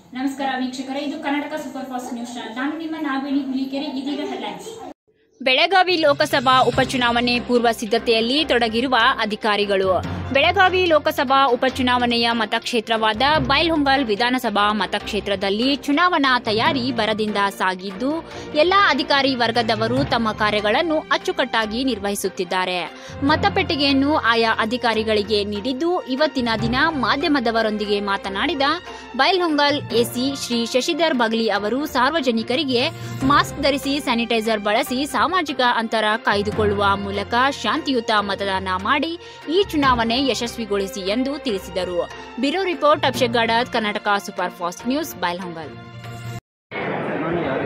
ನಮಸ್ಕಾರ ವೀಕ್ಷಕರೇ ಇದು Karnataka super fast news channel ನಾನು ನಿಮ್ಮ ನಾಗವೇಣಿ ಹುಲಿಕೆರೆ ಇದೀಗ ಹೆಡ್ಲೈನ್ಸ್ ಬೆಳಗಾವಿ ಲೋಕಸಭಾ ಉಪಚುನಾವಣೆ ಪೂರ್ವ ಸಿದ್ಧತೆಯಲ್ಲಿ ತೊಡಗಿರುವ ಅಧಿಕಾರಿಗಳು ಬೆಳಗಾವಿ ಲೋಕಸಭಾ ಉಪಚುನಾವಣೆಯ ಮತಕ್ಷೇತ್ರವಾದ ಬೈಲ್ಹೊಂಗಲ್ ವಿಧಾನಸಭಾ ಮತಕ್ಷೇತ್ರದಲ್ಲಿ ಚುನಾವಣಾ ತಯಾರಿ ಭರದಿಂದ ಸಾಗಿದ್ದು ಎಲ್ಲಾ ಅಧಿಕಾರಿ ವರ್ಗದವರು ತಮ್ಮ ಕಾರ್ಯಗಳನ್ನು ಅಚ್ಚುಕಟ್ಟಾಗಿ ನಿರ್ವಹಿಸುತ್ತಿದ್ದಾರೆ ಮತಪೆಟ್ಟಿಗೆಯನ್ನು ಆಯಾ ಅಧಿಕಾರಿಗಳಿಗೆ ನೀಡಿದ್ದು ಇವತ್ತಿನ ದಿನ ಮಾಧ್ಯಮದವರೊಂದಿಗೆ ಮಾತನಾಡಿದ ಬೈಲ್ಹೊಂಗಲ್ ಎಸಿ ಶ್ರೀ ಶಶಿಧರ್ ಬಗ್ಲಿ ಅವರು ಸಾರ್ವಜನಿಕರಿಗೆ ಮಾಸ್ಕ್ ಧರಿಸಿ ಸ್ಯಾನಿಟೈಸರ್ ಬಳಸಿ ಸಾಮಾಜಿಕ ಅಂತರ ಕಾಯ್ದುಕೊಳ್ಳುವ ಮೂಲಕ ಶಾಂತಿಯುತ ಮತದಾನ ಮಾಡಿ ಈ ಚುನಾವಣೆ ಯಶಸ್ವಿಗೊಳಿಸಿ ಎಂದು ತಿಳಿಸಿದರು bureau report Abhishek Karnataka super fast news Bailhongal ನಾನು ಯಾರು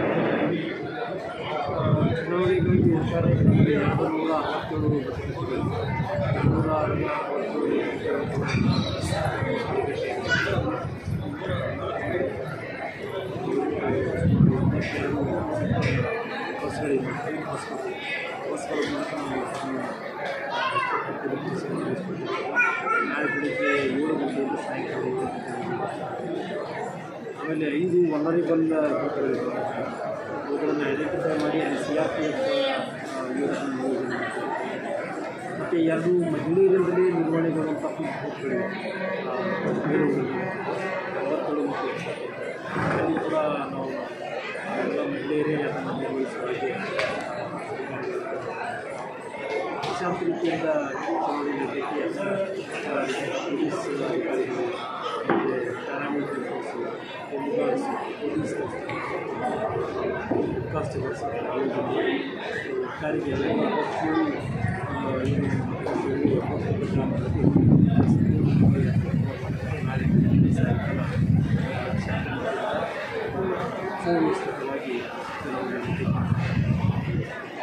ಚುನಾವಣೆಗಾಗಿ ಸರ್ಕಾರದಲ್ಲಿ ಎರಡು ನೂರ ಅರವತ್ತೇಳು ಬಸ್ಸುಗಳು ನೂರ ಬಸ್ಗಳಿವೆ ಬಸ್ಗಳು ಬಸ್ಗಳ ಮೂಲಕ ನಾವು ನಾಳೆ ಬೆಳಿಗ್ಗೆ ಏಳು ಗಂಟೆಯಿಂದ ಸಾಯಂಕಾಲ ಐದು ಗಂಟೆ ಆಮೇಲೆ ಐದು ವಲರಿಬಲ್ ಬೂತ್ಗಳಿವೆ ಅವುಗಳನ್ನು ಐಡೆಂಟಿಫೈ ಮಾಡಿ ಅಲ್ಲಿ ಸಿ ಆರ್ ಪಿ ಎಫ್ ಇವರನ್ನು ನಿಯೋಜನೆ ಮಾಡ್ತಾರೆ ಮತ್ತು ಎರಡು ಮಹಿಳೆಯರಿಂದಲೇ ನಿರ್ವಹಣೆಗೊಳ್ಳುವಂಥ ಬೂತ್ಗಳಿವೆ ಬೇಲೂರಿನಲ್ಲಿ ಅವತ್ತೇಳು ಮತ್ತು ಅಲ್ಲಿ ಕೂಡ ನಾವು ಎಲ್ಲ ಮಹಿಳೆಯರೇ ಅದನ್ನು ನಿರ್ವಹಿಸುವವರಿಗೆ ಶಾಂತ ರೀತಿಯಿಂದ ಚುನಾವಣೆ ನಡೆಯಲಿಕ್ಕೆ ಎಲ್ಲ ಪೊಲೀಸ್ ಅಧಿಕಾರಿಗಳು ಮತ್ತು paramilitary force police police constables ಅಧಿಕಾರಿಗೆ ಎಲ್ಲ ಒಟ್ಟು ಏನು ಗ್ರಾಮಗಳಲ್ಲಿ ನಾಳೆ ಸಾಯಂಕಾಲ ಸುವ್ಯವಸ್ಥಿತವಾಗಿ ಚುನಾವಣೆ ನಡೆಯುತ್ತೆ.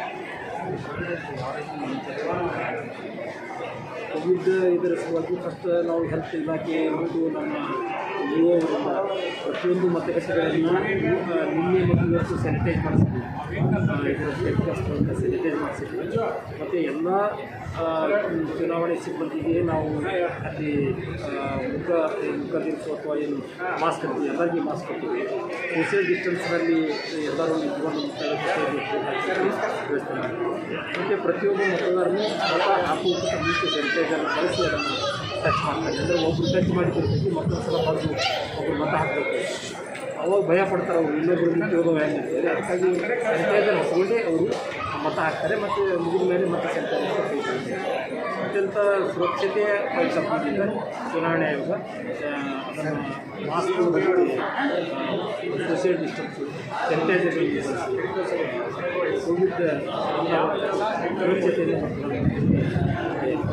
ಕೋವಿಡ್ ಇದರ ಸಲುವಾಗಿ ಫಸ್ಟ್ ನಾವು ಹೆಲ್ತ್ ಇಲಾಖೆ ಮತ್ತು ನಮ್ಮ ಯು ಅವರಿಂದ ಪ್ರತಿಯೊಂದು ಮತಗಟ್ಟೆಗಳನ್ನು ನಿನ್ನೆ ಮತ್ತು ಇವತ್ತು ಸ್ಯಾನಿಟೈಸ್ ಮಾಡಿಸಿದ್ವಿ ಆ, ಇದರ ಬ್ಲಡ್ ಟೆಸ್ಟ್ಗಳನ್ನು ಸ್ಯಾನಿಟೈಸ್ ಮಾಡಿಸಿದ್ವಿ ಮತ್ತು ಎಲ್ಲ ಆ, ಚುನಾವಣೆ ಸಿಬ್ಬಂದಿಗೆ ನಾವು ಅಲ್ಲಿ ಆ, ಮುಖ ಮುಖ ಧರಿಸು ಅಥವಾ ಏನು ಮಾಸ್ಕ್ ಹಾಕ್ತೀವಿ ಎಲ್ಲರಿಗೂ ಮಾಸ್ಕ್ ಹಾಕ್ತೀವಿ ಸೋಷಿಯಲ್ ಡಿಸ್ಟೆನ್ಸ್ನಲ್ಲಿ ಎಲ್ಲರೂ ನಿಂತ್ಕೊಂಡು ಮತಗಟ್ಟೆಯಲ್ಲಿ ವ್ಯವಸ್ಥೆ ಮಾಡ್ತೀವಿ ಮತ್ತು ಪ್ರತಿಯೊಬ್ಬ ಮತದಾರನು ಮತ ಹಾಕುವುದಕ್ಕಿಂತ ಮುಂಚೆ ಸ್ಯಾನಿಟೈಸರ್ ಬಳಸಿ ಅದನ್ನು ಟಚ್ ಮಾಡ್ತಾರೆ ಅಂದರೆ ಒಬ್ಬರು ಟಚ್ ಮಾಡಿಕೊಡ್ತೀವಿ ಮತ್ತೊಂದು ಸಲ ಬಂದು ಒಬ್ಬರು ಮತ ಹಾಕಬೇಕು ಅವಾಗ ಭಯ ಪಡ್ತಾರೆ ಅವರು ಇನ್ನೊಬ್ಬರು ನಿಂತು ಹೋಗೋ ಹೆಂಗೆ ಅದಕ್ಕಾಗಿ ಸ್ಯಾನಿಟೈಸರ್ ಹಾಕೊಂಡೇ ಅವರು ಮತ ಹಾಕ್ತಾರೆ ಮತ್ತು ಮುಗಿದ ಮೇಲೆ ಮತ್ತೆ ಸ್ಯಾನಿಟೈಸರ್ ಕೈಗೊಳ್ಳುತ್ತೆ ಅತ್ಯಂತ ಸುರಕ್ಷತೆ ವಹಿಸಿಕೊಂಡಿದ್ದ ಚುನಾವಣೆ ಆಯೋಗ ಆ, ಅದನ್ನು ಮಾಸ್ಕ್ ಮತ್ತು ಸೋಷಿಯಲ್ ಡಿಸ್ಟೆನ್ಸು ಸ್ಯಾನಿಟೈಸರ್ ಕೋವಿಡ್ ಸುರಕ್ಷತೆಯನ್ನು